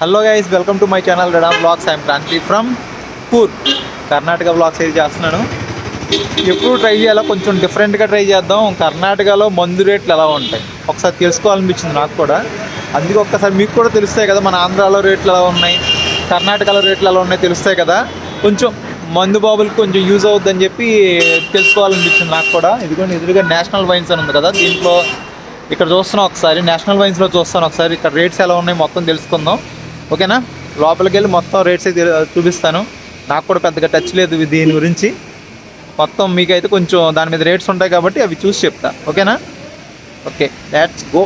Hello guys welcome to my channel రెడా vlogs I'm Kranthi from పూర్ Karnataka vlogs అయితే చేస్తున్నాను ఎప్పుడు ట్రై చేయాలో కొంచెం డిఫరెంట్గా ట్రై చేద్దాం కర్ణాటకలో మందు రేట్లు ఎలా ఉంటాయి ఒకసారి తెలుసుకోవాలనిపించింది నాకు కూడా అందుకే ఒక్కసారి మీకు కూడా తెలుస్తాయి కదా మన ఆంధ్రాలో రేట్లు ఎలా ఉన్నాయి కర్ణాటకలో రేట్లు ఎలా ఉన్నాయి తెలుస్తాయి కదా కొంచెం మందు బాబులకి కొంచెం యూజ్ అవుద్దని చెప్పి తెలుసుకోవాలనిపించింది నాకు కూడా ఇదిగోండి ఎదురుగా నేషనల్ వైన్స్ అని ఉంది కదా దీంట్లో ఇక్కడ చూస్తున్నాం ఒకసారి నేషనల్ వైన్స్లో చూస్తాను ఒకసారి ఇక్కడ రేట్స్ ఎలా ఉన్నాయి మొత్తం తెలుసుకుందాం ఓకేనా లోపలికి వెళ్ళి మొత్తం రేట్స్ అయితే చూపిస్తాను నాకు కూడా పెద్దగా టచ్ లేదు దీని గురించి మొత్తం మీకైతే కొంచెం దాని మీద రేట్స్ ఉంటాయి కాబట్టి అవి చూసి చెప్తా ఓకేనా ఓకే లెట్స్ గో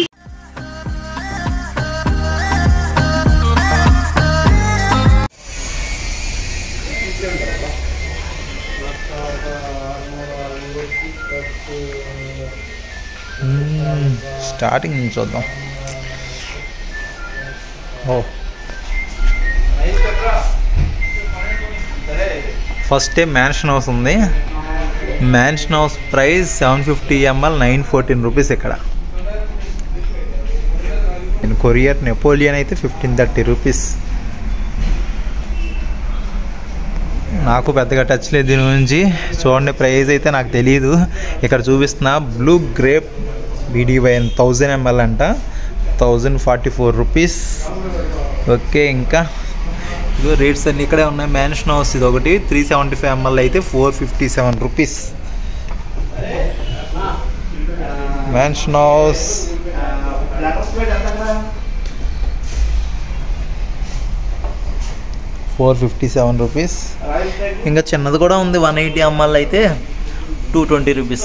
స్టార్టింగ్ నుంచి చూద్దాం ఓ ఫస్ట్ డే మ్యాన్షన్ హౌస్ ఉంది Mansion House price seven fifty ML nine fourteen rupees ఇక్కడ కొరియర్ నెపోలియన్ అయితే ఫిఫ్టీన్ థర్టీ రూపీస్ నాకు పెద్దగా టచ్ లేదు దీని గురించి చూడండి ప్రైస్ అయితే నాకు తెలియదు ఇక్కడ చూపిస్తున్న blue grape BDY thousand ML అంట thousand forty four rupees okay ఇంకా ఇదిగో రేట్స్ అన్ని ఇక్కడే ఉన్నాయి మ్యాన్షన్ హౌస్ ఇది ఒకటి త్రీ సెవెంటీ ఫైవ్ ఎంఎల్ అయితే four fifty seven rupees Mansion House four fifty seven rupees ఇంకా చిన్నది కూడా ఉంది వన్ ఎయిటీ ఎంఎల్ అయితే టూ ట్వంటీ రూపీస్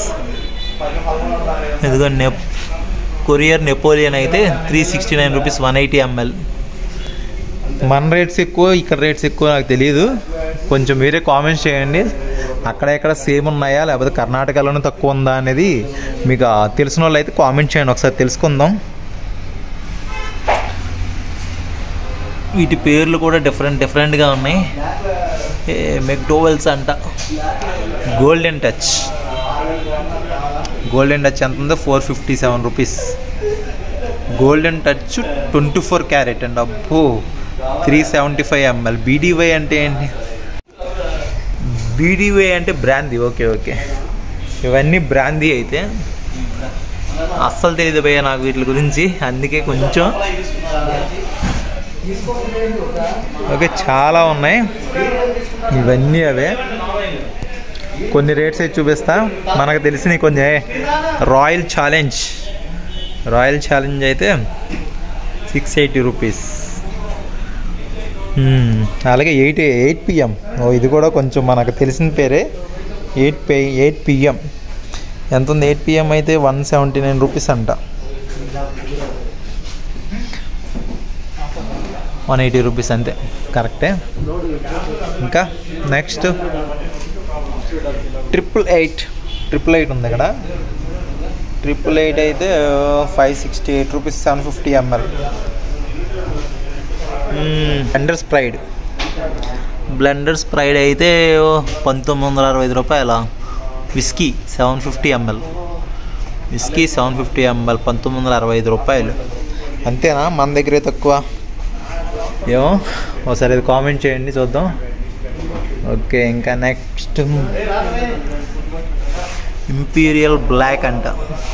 ఇదిగో నెప్ కొరియర్ నెపోలియన్ అయితే three sixty nine rupees one eighty ML మన రేట్స్ ఎక్కువ ఇక్కడ రేట్స్ ఎక్కువ నాకు తెలియదు కొంచెం మీరే కామెంట్స్ చేయండి అక్కడ ఎక్కడ సేమ్ ఉన్నాయా లేకపోతే కర్ణాటకలోనే తక్కువ ఉందా అనేది మీకు ఆ తెలిసిన వాళ్ళు అయితే కామెంట్ చేయండి ఒకసారి తెలుసుకుందాం వీటి పేర్లు కూడా డిఫరెంట్ డిఫరెంట్గా ఉన్నాయి మెక్డోవెల్స్ అంట గోల్డెన్ టచ్ గోల్డెన్ టచ్ ఎంత ఉందో four fifty seven rupees golden touch twenty four carat అండి అబ్బో three seventy five ML BDY అంటే ఏంటి బీడీవై అంటే బ్రాందీ ఓకే ఓకే ఇవన్నీ బ్రాందీ అయితే అస్సలు తెలియదు భయ్య నాకు వీటి గురించి అందుకే కొంచెం ఓకే చాలా ఉన్నాయి ఇవన్నీ అవే కొన్ని రేట్స్ అయితే చూపిస్తా మనకు తెలిసినవి కొన్ని రాయల్ ఛాలెంజ్ రాయల్ ఛాలెంజ్ అయితే సిక్స్ ఎయిటీ రూపీస్ అలాగే ఎయిట్ ఎయిట్ పిఎం ఓ ఇది కూడా కొంచెం మనకు తెలిసిన పేరే ఎయిట్ పే ఎయిట్ పిఎం ఎంత ఉంది ఎయిట్ పిఎం అయితే వన్ సెవెంటీ నైన్ రూపీస్ అంట వన్ ఎయిటీ రూపీస్ అంతే కరెక్టే ఇంకా next triple eight triple eight ఉంది ఇక్కడ ట్రిపుల్ ఎయిట్ అయితే five sixty eight rupees seven fifty ML blender pride blender pride అయితే పంతొమ్మిది వందల అరవై ఐదు రూపాయల whisky seven fifty ML whisky seven fifty ML పంతొమ్మిది వందల అరవై ఐదు రూపాయలు అంతేనా మన దగ్గరే తక్కువ ఏమో ఒకసారి ఇది కామెంట్ చేయండి చూద్దాం ఓకే ఇంకా నెక్స్ట్ ఇంపీరియల్ బ్లాక్ అంట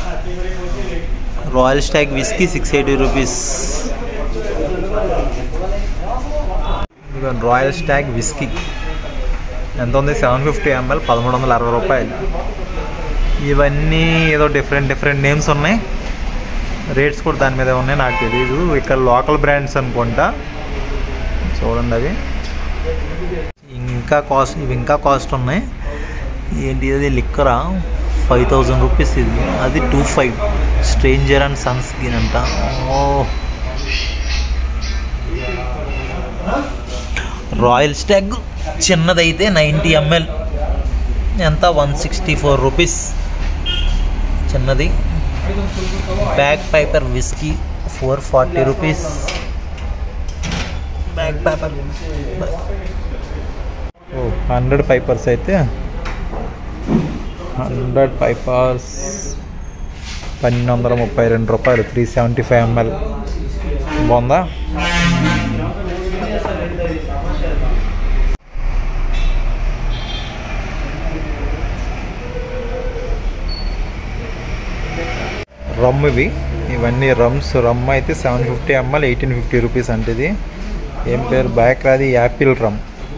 royal stock whisky six eighty rupees royal stag whisky ఎంత ఉంది సెవెన్ ఫిఫ్టీ ఎంఎల్ పదమూడు వందల అరవై రూపాయలు ఇవన్నీ ఏదో డిఫరెంట్ డిఫరెంట్ నేమ్స్ ఉన్నాయి రేట్స్ కూడా దాని మీద ఉన్నాయి నాకు తెలియదు ఇక్కడ లోకల్ బ్రాండ్స్ అనుకుంటా చూడండి అవి ఇంకా కాస్ట్ ఇవి ఇంకా కాస్ట్ ఉన్నాయి ఏంటి అది లిక్కరా ఫైవ్ థౌజండ్ రూపీస్ ఇది అది two five stranger and sun skin అంట ఓ రాయల్ స్టాగ్ చిన్నదైతే నైంటీ ఎంఎల్ ఎంత వన్ సిక్స్టీ ఫోర్ రూపీస్ చిన్నది bagpiper whisky four forty rupees bagpiper ఓ హండ్రెడ్ పైపర్స్ అయితే హండ్రెడ్ పైపర్స్ పన్నెండు వందల ముప్పై రెండు రూపాయలు త్రీ సెవెంటీ ఫైవ్ ఎంఎల్ బాగుందా రమ్ ఇవి ఇవన్నీ రమ్స్ రమ్ అయితే seven fifty ML eighteen fifty rupees అంటే ఇది ఏం పేరు బ్యాక్ రాది యాపిల్ రమ్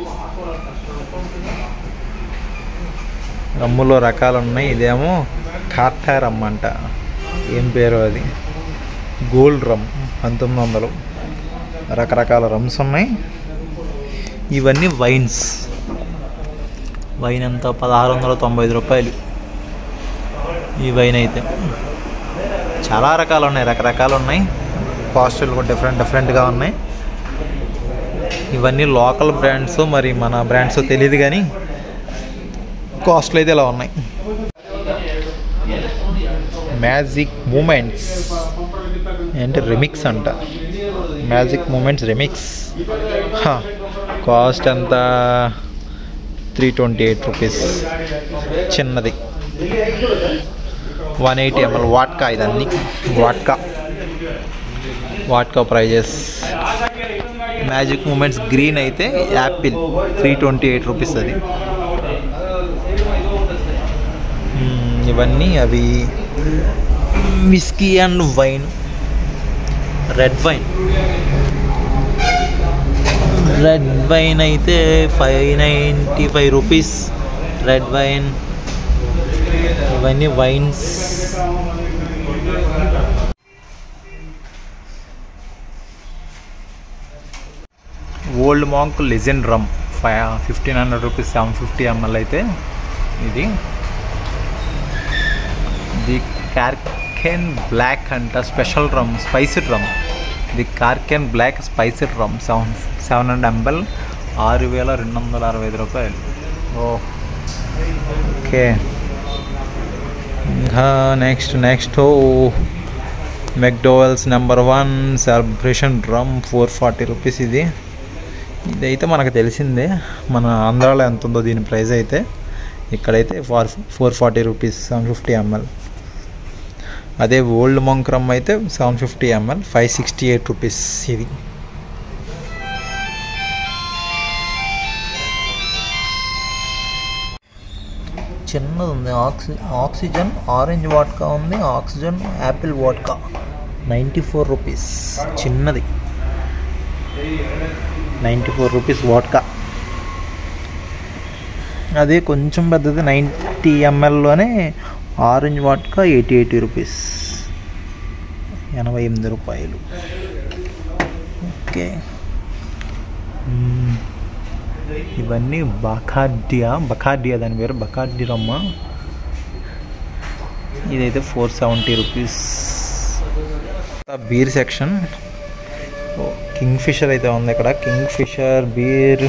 రమ్ములో రకాలు ఉన్నాయి ఇదేమో కార్టా రమ్ అంట ఏం పేరు అది గోల్డ్ రమ్ పంతొమ్మిది వందలు రకరకాల రమ్స్ ఉన్నాయి ఇవన్నీ వైన్స్ వైన్ ఎంత పదహారు వందల తొంభై ఐదు రూపాయలు ఈ వైన్ అయితే చాలా రకాలు ఉన్నాయి రకరకాలు ఉన్నాయి కాస్టులు కూడా డిఫరెంట్ డిఫరెంట్గా ఉన్నాయి ఇవన్నీ లోకల్ బ్రాండ్స్ మరి మన బ్రాండ్స్ తెలియదు కానీ కాస్ట్లు అయితే ఇలా ఉన్నాయి మ్యాజిక్ మూమెంట్స్ అంటే రిమిక్స్ అంట మ్యాజిక్ మూమెంట్స్ రిమిక్స్ కాస్ట్ ఎంత త్రీ ట్వంటీ ఎయిట్ రూపీస్ చిన్నది వన్ ఎయిటీ ఎంఎల్ వాట్కా ఇదన్నీ vodka vodka prices magic moments green అయితే apple three twenty eight rupees అది మ్మ్, ఇవన్నీ అవి whisky and wine red wine red wine అయితే five ninety five rupees red wine ఇవన్నీ wines old monk legend rum five fifteen hundred rupees seven fifty ML అయితే ఇది the kraken black అంట special rum spiced rum the kraken black spiced rum seven seven hundred ML ఆరు వేల రెండు వందల అరవై ఐదు రూపాయలు ఓ ఓకే ఇంకా next next McDowell's number one celebration drum four forty rupees ఇది ఇదైతే మనకు తెలిసిందే మన ఆంధ్రాలో ఎంత ఉందో దీని ప్రైస్ అయితే ఇక్కడైతే far four forty rupees seven fifty ML అదే ఓల్డ్ మంక్ రమ్ అయితే seven fifty ML five sixty eight rupees ఇది చిన్నది ఉంది ఆక్సి ఆక్సిజన్ ఆరెంజ్ వాట్కా ఉంది oxygen apple vodka ninety four rupees చిన్నది నైంటీ ఫోర్ రూపీస్ వాట్కా అదే కొంచెం పెద్దది నైంటీ ఎంఎల్లోనే orange vodka eighty eighty rupees ఎనభై ఎనిమిది రూపాయలు ఓకే మ్మ్. ఇవన్నీ బకార్డియా బకార్డియా దాని పేరు బకార్డి రమ్మ ఇదైతే four seventy rupees beer section Kingfisher అయితే ఉంది ఇక్కడ కింగ్ ఫిషర్ బీర్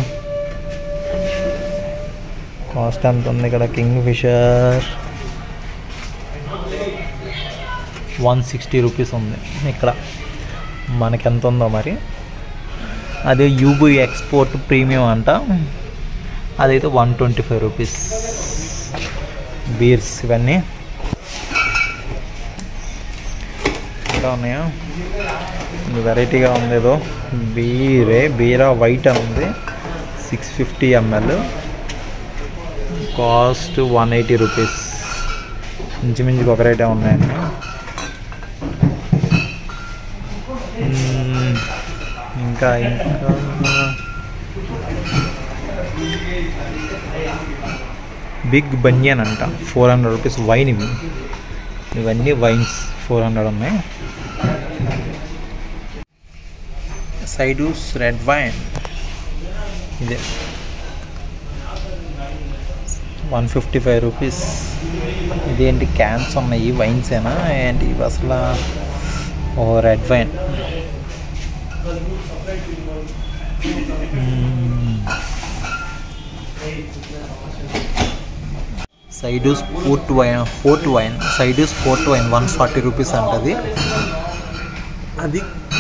కాస్ట్ ఎంత ఉంది ఇక్కడ Kingfisher one sixty rupees ఉంది ఇక్కడ మనకి ఎంత ఉందో మరి అదే యూబీ ఎక్స్పోర్ట్ ప్రీమియం అంట అదైతే one twenty five rupees beers ఇవన్నీ ఇంకా ఉన్నాయా వెరైటీగా ఉంది ఏదో బీరే బీరా వైట్ అని ఉంది six fifty ML cost one eighty rupees ఇంచుమించుకు ఒక రేటే ఉన్నాయండి మ్మ్. ఇంకా ఇంకా బిగ్ బనియన్ అంట ఫోర్ హండ్రెడ్ రూపీస్ వైన్ ఇవి ఇవన్నీ వైన్స్ ఫోర్ హండ్రెడ్ ఉన్నాయి సైడూస్ రెడ్ వైన్ ఇదే వన్ ఫిఫ్టీ ఫైవ్ రూపీస్ ఇదేంటి క్యాన్స్ ఉన్నాయి వైన్సేనా ఏంటి ఇవి అసలు ఓ రెడ్ వైన్ సైడూస్ పోర్ట్ వైన్ పోర్ట్ వైన్ సైడూస్ port wine one forty rupees అంటది అది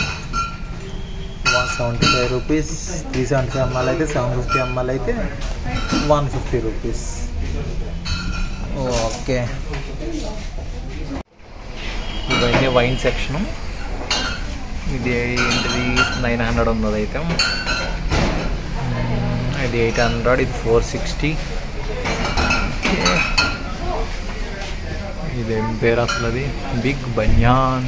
one seventy five rupees three seventy five ML అయితే సెవెన్ ఫిఫ్టీ ఎంఎల్ అయితే వన్ ఫిఫ్టీ రూపీస్ ఓకే ఇవన్నీ వైన్ సెక్షను ఇది ఏంటిది నైన్ హండ్రెడ్ ఉంది అదైతే మ్మ్, ఇది ఎయిట్ హండ్రెడ్ ఇది ఫోర్ సిక్స్టీ ఇదేం పేరు అసలు అది big banyan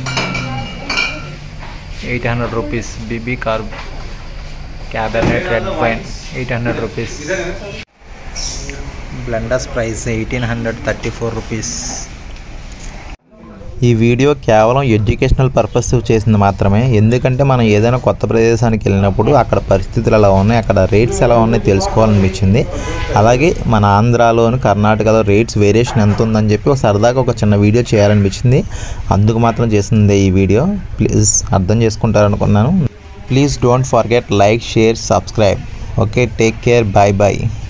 eight hundred rupees BB carb cabernet red wine eight hundred rupees blenders price eighteen hundred thirty four rupees ఈ వీడియో కేవలం ఎడ్యుకేషనల్ పర్పస్ చేసింది మాత్రమే ఎందుకంటే మనం ఏదైనా కొత్త ప్రదేశానికి వెళ్ళినప్పుడు అక్కడ పరిస్థితులు ఎలా ఉన్నాయి అక్కడ రేట్స్ ఎలా ఉన్నాయి తెలుసుకోవాలనిపించింది అలాగే మన ఆంధ్రాలోను కర్ణాటకలో రేట్స్ వేరియేషన్ ఎంత ఉందని చెప్పి ఒక సరదాగా ఒక చిన్న వీడియో చేయాలనిపించింది అందుకు మాత్రం చేసింది ఈ వీడియో ప్లీజ్ అర్థం చేసుకుంటారనుకున్నాను please don't forget like share subscribe okay take care bye bye